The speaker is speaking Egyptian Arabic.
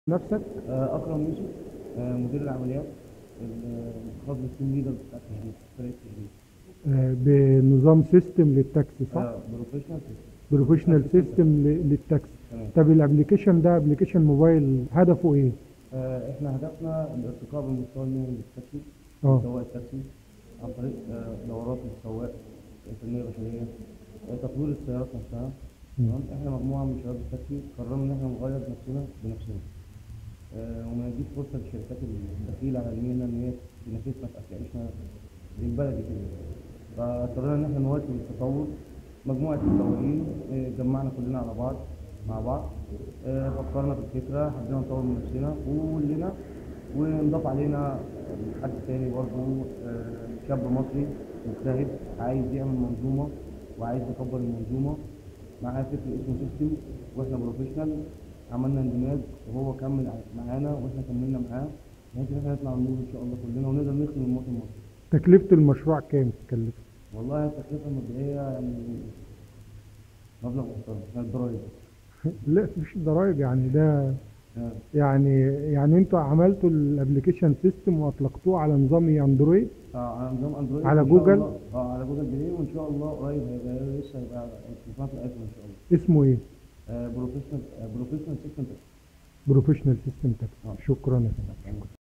نفسك آه، اكرم يوسف آه، مدير العمليات الخاص بالتيم ليدر بتاع التشغيل فريق التشغيل آه، بنظام سيستم للتاكسي صح؟ آه، بروفيشنال سيستم. بروفيشنال سيستم للتاكسي تمام طب الابلكيشن ده ابلكيشن موبايل هدفه ايه؟ آه، احنا هدفنا الارتقاء بالمستوى المهني للتاكسي اه سواق التاكسي عن طريق آه، دورات للسواق تنميه بشريه آه، تطوير السيارات نفسها تمام احنا مجموعه من شباب التاكسي قررنا ان احنا نغير نفسنا بنفسنا آه، وما نديش فرصه للشركات الدخيله على المهنه ان هي تنافسنا في اكل عيشنا بالبلدي كده فاضطرينا ان احنا نواكب التطور مجموعه مطورين آه، جمعنا كلنا على بعض مع بعض آه، فكرنا في الفكره حبينا نطور من نفسنا وكلنا ونضاف علينا حد تاني برضه آه، شاب مصري مجتهد عايز يعمل منظومه وعايز يكبر المنظومه معاه فكر اسمه سيستم واحنا بروفيشنال عملنا اندماج وهو كمل ع- معانا واحنا كملنا معاه بحيث ان احنا نطلع النور ان شاء الله كلنا ونقدر نخدم المواطن المصري تكلفة المشروع كام تكلف؟ والله التكلفه المبدئيه يعني مبلغ محترم من الضرايب لا مش ضرايب يعني ده آه. يعني يعني انتوا عملتوا الابلكيشن سيستم واطلقتوه على نظام اندرويد اه على نظام اندرويد على وإن شاء جوجل؟ الله- اه على جوجل بلاي وان شاء الله قريب هيبقى لسه هيبقى تليفونات الايفون ان شاء الله اسمه ايه؟ آه بروفيشنال آه بروفيشنال سيستم بروفيشنال سيستم آه. تاكسي شكرا يا فندم. تك